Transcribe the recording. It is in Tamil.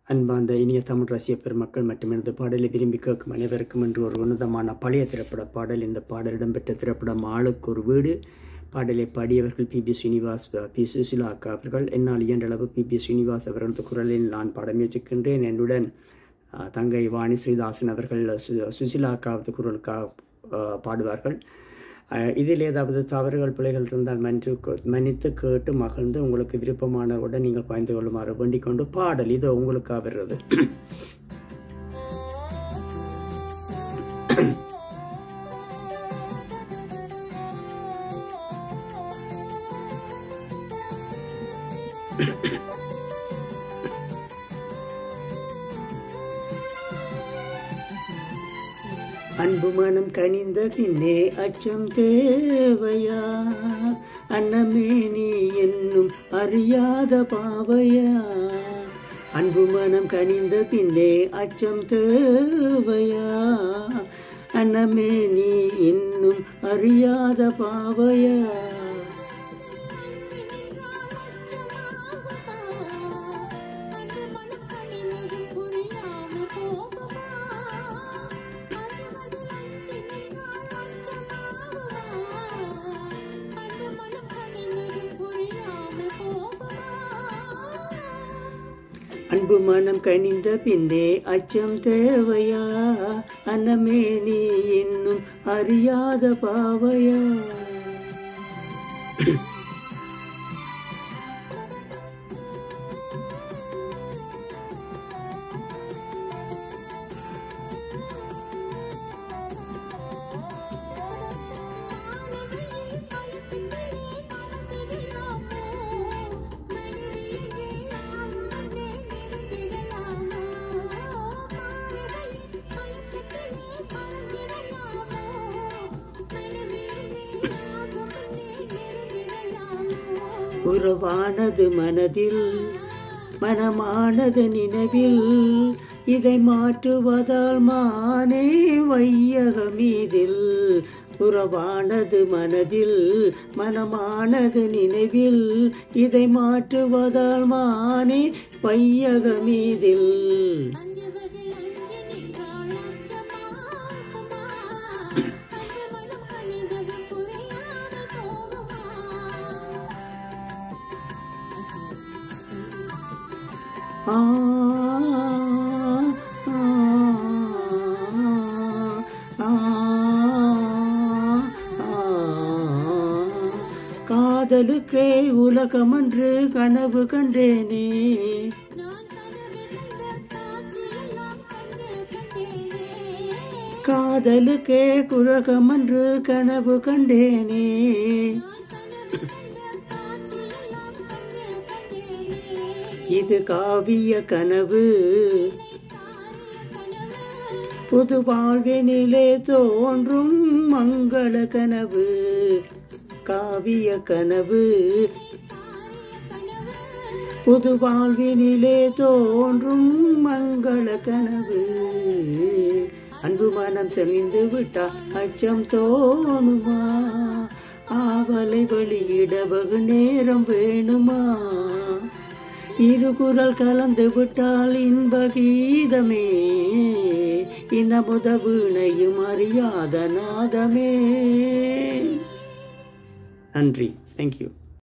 அன்பார்ந்த இனிய தமிழ் ரசிக பெருமக்கள் மற்றும் எனது பாடலை விரும்பி கேட்கும் அனைவருக்கும் என்று ஒரு உன்னதமான பழைய திரைப்பட பாடல் இந்த பாடல் இடம்பெற்ற திரைப்படம் ஆளுக்கு ஒரு வீடு பாடலை பாடியவர்கள் P B Srinivas P Susheela அக்கா அவர்கள் என்னால் இயன்ற அளவு பி பி ஸ்ரீனிவாஸ் அவர்களது குரலில் நான் பாட முயற்சிக்கின்றேன் என்னுடன் அஹ், தங்கை வாணி ஸ்ரீதாசன் அவர்கள் சு- சுசிலா அக்காவது குரலுக்காக அஹ், பாடுவார்கள் அஹ், இதில் ஏதாவது தவறுகள் பிழைகள் இருந்தால் மன்னித்து கே- மன்னித்து கேட்டு மகிழ்ந்து உங்களுக்கு விருப்பமானவுடன் நீங்கள் பயந்து கொள்ளுமாறு வேண்டிக் கொண்டு பாடல் இதோ உங்களுக்காக வருகிறது அன்பு மனம் கனிந்த பின்னே அச்சம் தேவையா அன்னமே நீ என்னும் அறியாத பாவையா அன்பு மனம் கனிந்த பின்னே அச்சம் தேவையா அன்னமே நீ இன்னும் அறியாத பாவையா அன்பு மனம் கனிந்த பின்னே அச்சம் தேவையா அன்னமே நீ இன்னும் அறியாத பாவையா உறவானது மனதில் மனமானது நினைவில் இதை மாற்றுவதால் மானே வையகமீதில் உறவானது மனதில் மனமானது நினைவில் இதை மாற்றுவதால் மானே வையகமீதில் ஆ ஆ, ஆ, ஆ. காதலுக்கே உலகமன்று கனவு கண்டேனே காதலுக்கே குலகமன்று கனவு கண்டேனே இது காவிய கனவு புது வாழ்வினிலே தோன்றும் மங்கள கனவு காவிய கனவு புது வாழ்வினிலே தோன்றும் மங்கள கனவு அன்பு மனம் தெளிந்து விட்டா அச்சம் தோணுமா ஆவலை வெளியிட வெகு நேரம் வேணுமா இரு குரல் கலந்து விட்டால் இன்ப கீதமே இனமுத வீணையும் அறியாத நாதமே நன்றி தேங்க்யூ